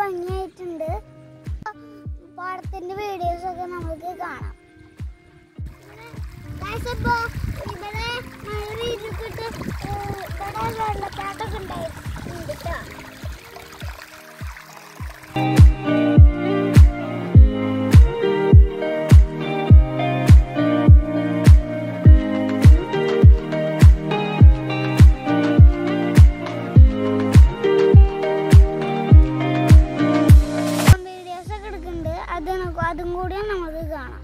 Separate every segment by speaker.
Speaker 1: ഭംഗിയായിട്ടുണ്ട് പാടത്തിന്റെ വീഡിയോസ് ഒക്കെ നമുക്ക് കാണാം Guys, അപ്പൊ ഇവിടെ മഴ പെയ്തിട്ട് ഇവിടെ വെള്ളച്ചാട്ടൊക്കെ ഉണ്ടായിട്ടുണ്ട് കേട്ടോ വീഡിയോസ് ഒക്കെ എടുക്കുന്നുണ്ട് അത് നമുക്ക് അതും കൂടി നമുക്ക് കാണാം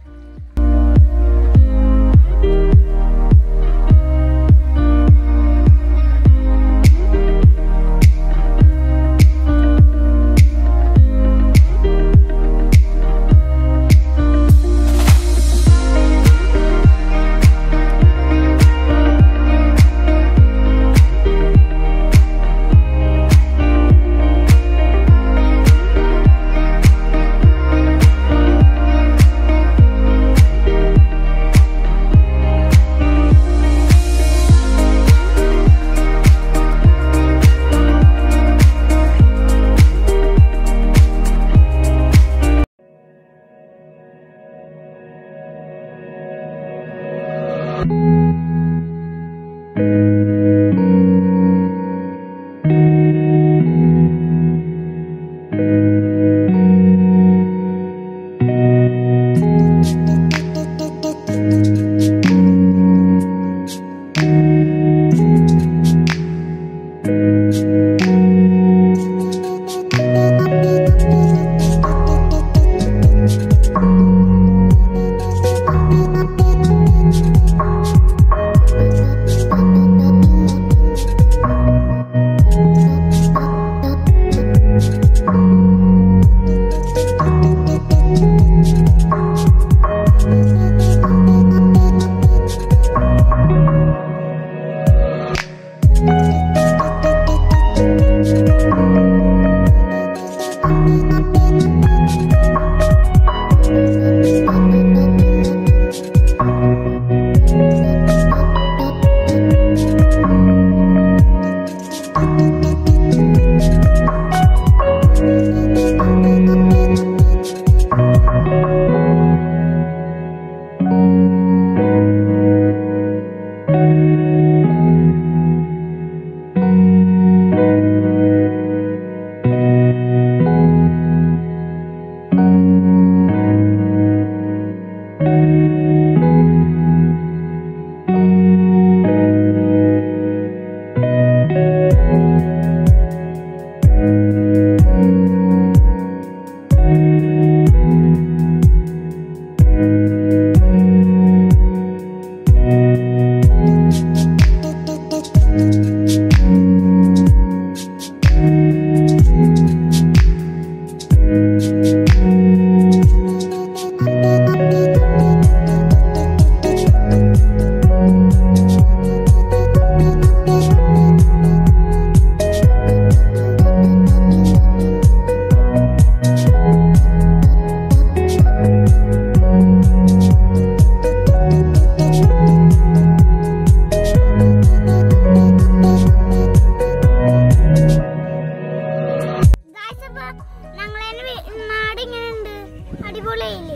Speaker 1: Guys, അപ്പൊ ഞങ്ങളെ വീ- നാട് ഇങ്ങനെയുണ്ട് അടിപൊളിയായില്ലേ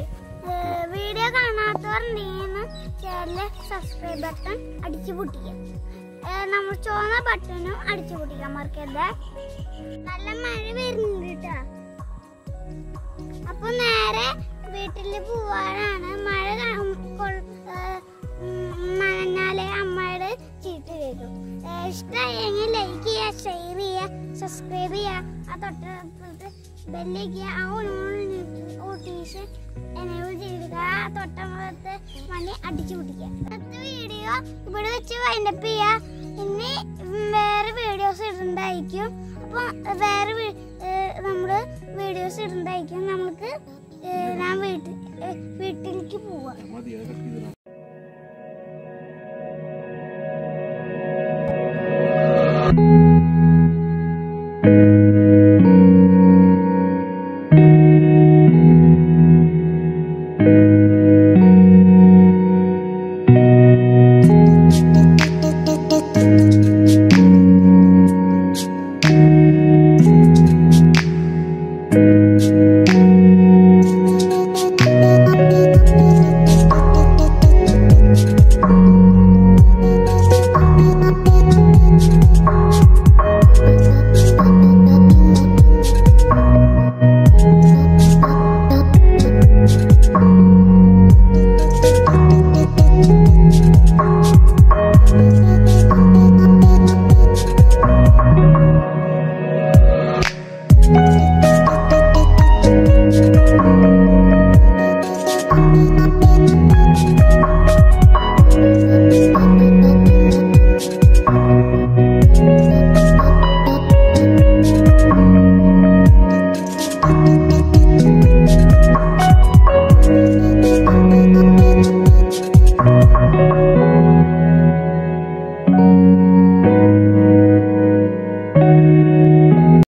Speaker 1: വീഡിയോ കാണാത്തവരുണ്ടെങ്കിൽ ചാനല് സബ്സ്ക്രൈബ് ബട്ടൺ അടിച്ചു പൊട്ടിക്കാം ഏഹ് നമ്മൾ ചുവന്ന ബട്ടണും അടിച്ചു പൊട്ടിക്കാൻ മറക്കരുത് നല്ല മഴ വരുന്നുണ്ട് കേട്ടോ അപ്പൊ നേരെ വീട്ടില് പോവാനാണ് മഴ കാ- കൊൾ- ഏഹ് ഉം നനഞ്ഞാലേ അമ്മയുടെ ചീട്ട് കേൾക്കും ഏഹ് ഇഷ്ടമായെങ്കിൽ ലൈക്ക് ചെയ്യുക ഷെയർ ചെയ്യുക സബ്സ്ക്രൈബ് ചെയ്യുക ആ തൊട്ടടുത്ത് ബെല്ലേക്ക് ആ ഓട്ടീസ് എനേബിൾ ചെയ്യുക ആ തൊട്ടടുത്ത് മണി അടിച്ചു പൊട്ടിക്കുക അടുത്ത വീഡിയോ ഇവിടെ വെച്ച് വൈൻഡപ്പ് ചെയ്യുക ഇനി വേറെ വീഡിയോസ് ഇടുന്നതായിരിക്കും അപ്പോൾ വേറെ വീ- ഏഹ് നമ്മള് വീഡിയോസ് ഇടുന്നതായിരിക്കും നമുക്ക് ഏഹ് ഞാൻ വീട്ടിൽ ഏഹ് വീട്ടിലേക്ക് പോവാം
Speaker 2: മതി അത് കട്ട് ചെയ്തിടാം